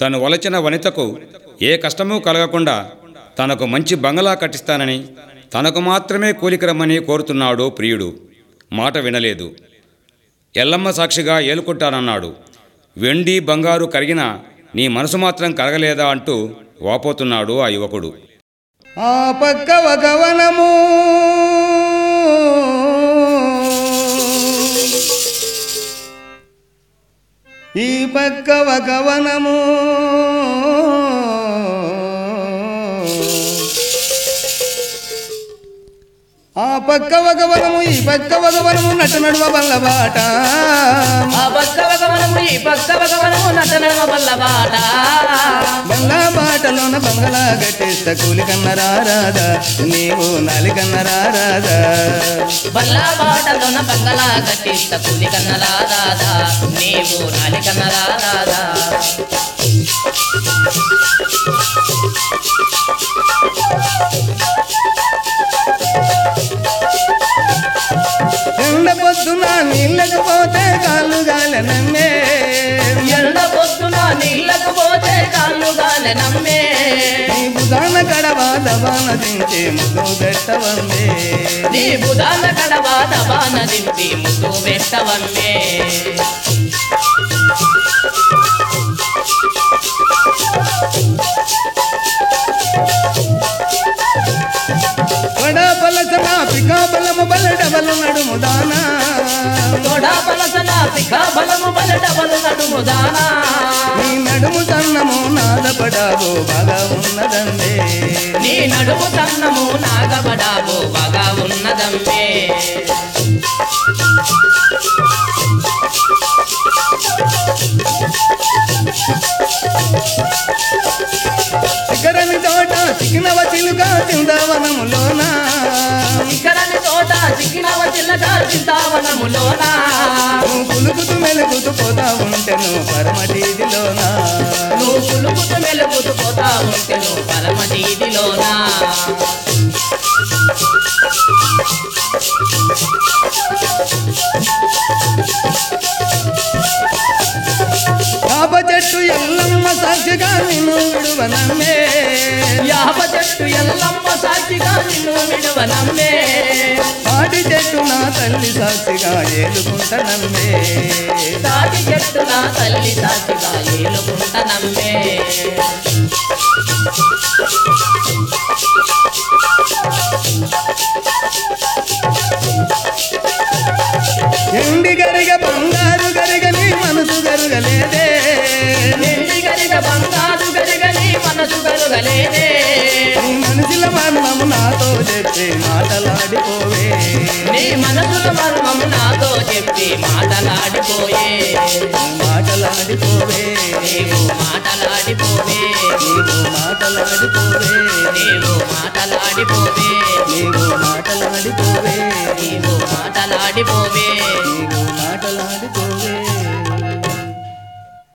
తను వలచిన వనితకు ఏ కష్టమూ కలగకుండా తనకు మంచి బంగళా కట్టిస్తానని తనకు మాత్రమే కూలికి రమ్మని కోరుతున్నాడు ప్రియుడు మాట వినలేదు ఎల్లమ్మ సాక్షిగా ఏలుకుంటానన్నాడు వెండి బంగారు కరిగినా నీ మనసు మాత్రం కరగలేదా అంటూ వాపోతున్నాడు ఆ యువకుడు ఆ పక్క ఒక వనము ఈ పక్క ఒక వనము ఆ పక్క ఒక వనము ఈ పక్క ఒక వనము నట నడువ బల్ల బాట ఆ పక్క భగవనము ఈ పక్క భగవనము నటనమ వల్లబాట బంగ్లా బాటలోన బంగళా గట్టేస్త కూలి కన్నరా రాదా నీవు నాలి కన్నరా రాదా బల్లా బాటలోన బంగళా కట్టిస్త కూలి కన్నలా రాదా నీవు నాలి కన్నలా రాదా ఎండ పొద్దున నీళ్ళకు పోతే కాళ్ళు గాలనమ్మే ఎండ పొద్దున నీళ్ళకు పోతే కాళ్ళు గాలి నమ్మే నీ బుధాన కడవా దవాన దించే ముద్దు పెట్టవమ్మే నీ బుధాన కడవా దబాన దింపి ముద్దు పెట్టవమ్మే వడా పలసన పికా బలము బల డబలు నడుము దానా తొడా పలసన శిఖ బలము బల డబలు నడుము దానా నీ నడుము సన్నము నాదపడాబో బాగా ఉన్నదండే నీ నడుము సన్నము నాగబడాబో బాగా ఉన్నదమ్మే శిఖరని తోట చికినవ చిలుక చిందవనములోనా ఇక్కడని తోట చిక్కినవ చిల్లగా చింతావనములోన నువ్వు పులుకుతూ మెలుగుతూ పోతా ఉంటెను పరమటీదిలోనా నువ్వు పులుపుతూ మెలుగుతూ పోతా ఉంటే నువ్వు పరమటీదిలోనా పాప చెట్టు ఎల్లమ్మ సాక్షిగా నిన్ను విడువనమ్మే యాప చెట్టు ఎల్లమ్మ సాక్షిగా నిన్ను విడువనమ్మే పాటి చెట్టు నా తల్లి సాక్షిగా ఏలుకుంటనమ్మే తాటి చెట్టు నా తల్లి సాక్షిగా ఏలుకుంటనమ్మే ఎండి గరిగ బంగారు గరిగ నీ మనసు గరుగలేదే నిండి గరిగ బంగారు గరిగని మనసు గరుగలేదే నీ మనసుల మర్మము నాతో చెప్పి మాటలాడిపోవే నీ మనసుల మర్మము నాతో చెప్పి మాటలాడిపోయే మాటలాడిపోవే నీవు మాటలాడిపోవే నీవు మాటలాడిపోవే నీవు